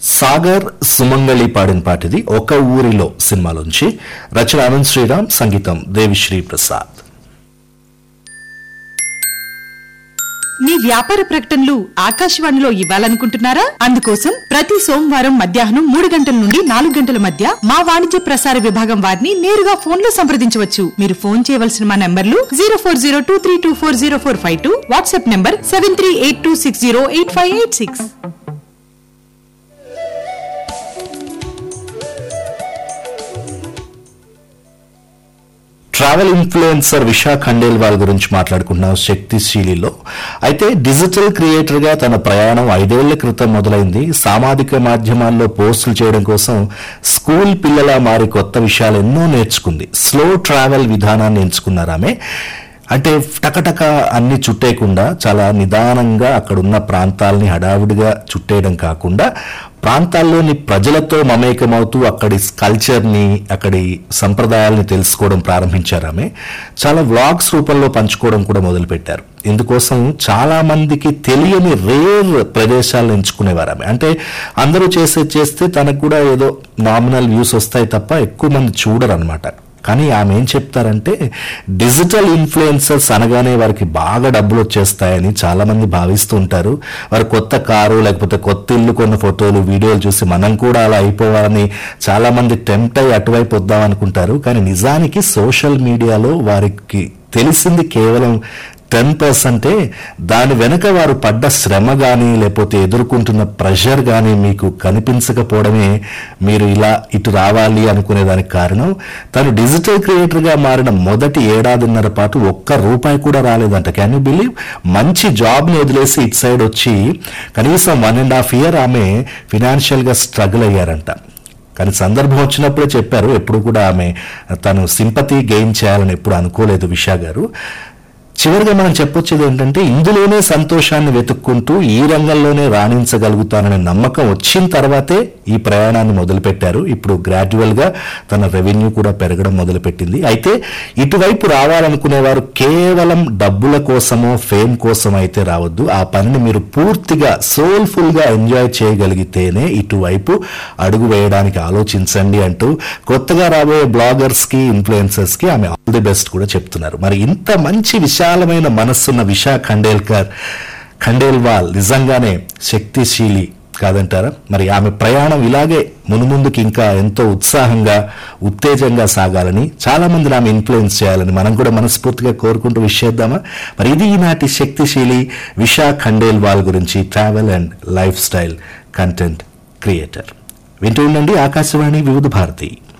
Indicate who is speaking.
Speaker 1: సాగర్ సుమంగళి పాడిన పాట ఇది ఒక ఊరిలో సినిమాలోంచి రచన అనంత్ శ్రీరామ్ సంగీతం దేవిశ్రీ ప్రసాద్
Speaker 2: మీ వ్యాపార ప్రకటనలు ఆకాశవాణిలో ఇవ్వాలనుకుంటున్నారా అందుకోసం ప్రతి సోమవారం మధ్యాహ్నం మూడు గంటల నుండి నాలుగు గంటల మధ్య మా వాణిజ్య ప్రసార విభాగం వారిని నేరుగా ఫోన్ లో సంప్రదించవచ్చు మీరు ఫోన్ చేయవలసిన మా నంబర్లు zero four zero two three two four zero four five two WhatsApp number seven three eight two six zero eight five eight six
Speaker 1: travel influencer Visha Khandelwal గురించి మాట్లాడుకుంటున్నాం శక్తిశీలిలో అయితే డిజిటల్ క్రియేటర్ గా తన ప్రయాణం ఐదేళ్ల క్రితం మొదలైంది సామాజిక మాధ్యమాల్లో పోస్టులు చేయడం కోసం స్కూల్ పిల్లల మారి కొత్త విషయాలు ఎన్నో నేర్చుకుంది స్లో ట్రావెల్ విధానాన్ని ఎంచుకున్నారు ఆమె అంటే టకటక అన్ని చుట్టేయకుండా చాలా నిదానంగా అక్కడున్న ప్రాంతాలని హడావుడిగా చుట్టేయడం కాకుండా ప్రాంతాల్లోని ప్రజలతో మమేకమవుతూ అక్కడి కల్చర్ని అక్కడి సంప్రదాయాల్ని తెలుసుకోవడం ప్రారంభించారు ఆమె చాలా వ్లాగ్స్ రూపంలో పంచుకోవడం కూడా మొదలుపెట్టారు ఇందుకోసం చాలా మందికి తెలియని రేర్ ప్రదేశాలను ఎంచుకునేవారు ఆమె అంటే అందరూ చేసే చేస్తే తనకు కూడా ఏదో నామినల్ వ్యూస్ వస్తాయి తప్ప ఎక్కువ మంది చూడరు అనమాట కానీ ఆమె ఏం చెప్తారంటే డిజిటల్ ఇన్ఫ్లుయెన్సర్స్ అనగానే వారికి బాగా డబ్బులు వచ్చేస్తాయని చాలా మంది భావిస్తూ ఉంటారు వారు కొత్త కారు లేకపోతే కొత్త ఇల్లు కొన్న ఫోటోలు వీడియోలు చూసి మనం కూడా అలా అయిపోవాలని చాలా మంది టెంప్ట్ అయ్యి అటువైపు వద్దాం అనుకుంటారు కానీ నిజానికి సోషల్ మీడియాలో వారికి తెలిసింది కేవలం టెన్ పర్సెంటే దాని వెనుక వారు పడ్డ శ్రమ కానీ లేకపోతే ఎదుర్కొంటున్న ప్రెషర్ కానీ మీకు కనిపించకపోవడమే మీరు ఇలా ఇటు రావాలి అనుకునే దానికి కారణం తను డిజిటల్ క్రియేటర్గా మారిన మొదటి ఏడాదిన్నర పాటు ఒక్క రూపాయి కూడా రాలేదంట క్యాన్ యూ బిలీవ్ మంచి జాబ్ని వదిలేసి ఇటు సైడ్ వచ్చి కనీసం వన్ అండ్ హాఫ్ ఇయర్ ఆమె ఫినాన్షియల్గా స్ట్రగుల్ అయ్యారంట కానీ సందర్భం వచ్చినప్పుడే చెప్పారు ఎప్పుడు కూడా ఆమె తను సింపతి గెయిన్ చేయాలని ఎప్పుడు అనుకోలేదు విషా గారు చివరిగా మనం చెప్పొచ్చేది ఏంటంటే ఇందులోనే సంతోషాన్ని వెతుక్కుంటూ ఈ రంగంలోనే రాణించగలుగుతాననే నమ్మకం వచ్చిన తర్వాతే ఈ ప్రయాణాన్ని మొదలుపెట్టారు ఇప్పుడు గ్రాడ్యువల్ గా తన రెవెన్యూ కూడా పెరగడం మొదలుపెట్టింది అయితే ఇటువైపు రావాలనుకునేవారు కేవలం డబ్బుల కోసమో ఫేమ్ కోసం అయితే రావద్దు ఆ పనిని మీరు పూర్తిగా సోల్ఫుల్ గా ఎంజాయ్ చేయగలిగితేనే ఇటువైపు అడుగు వేయడానికి ఆలోచించండి అంటూ కొత్తగా రాబోయే బ్లాగర్స్ కి ఇన్ఫ్లుయెన్సర్స్ కి ఆమె ఆల్ ది బెస్ట్ కూడా చెప్తున్నారు మరి ఇంత మంచి విశాలమైన మనస్సున్న విశా ఖండేల్కర్ ఖండేల్వాల్ నిజంగానే శక్తిశీలి కాదంటారా మరి ఆమె ప్రయాణం ఇలాగే మునుముందుకు ఇంకా ఎంతో ఉత్సాహంగా ఉత్తేజంగా సాగాలని చాలా మందిని ఆమె ఇన్ఫ్లుయెన్స్ చేయాలని మనం కూడా మనస్ఫూర్తిగా కోరుకుంటూ విష్ చేద్దామా మరి ఇది ఈనాటి శక్తిశీలి విశా ఖండేల్వాల్ గురించి travel and lifestyle content creator వింటూ ఉండండి ఆకాశవాణి వివిధ భారతి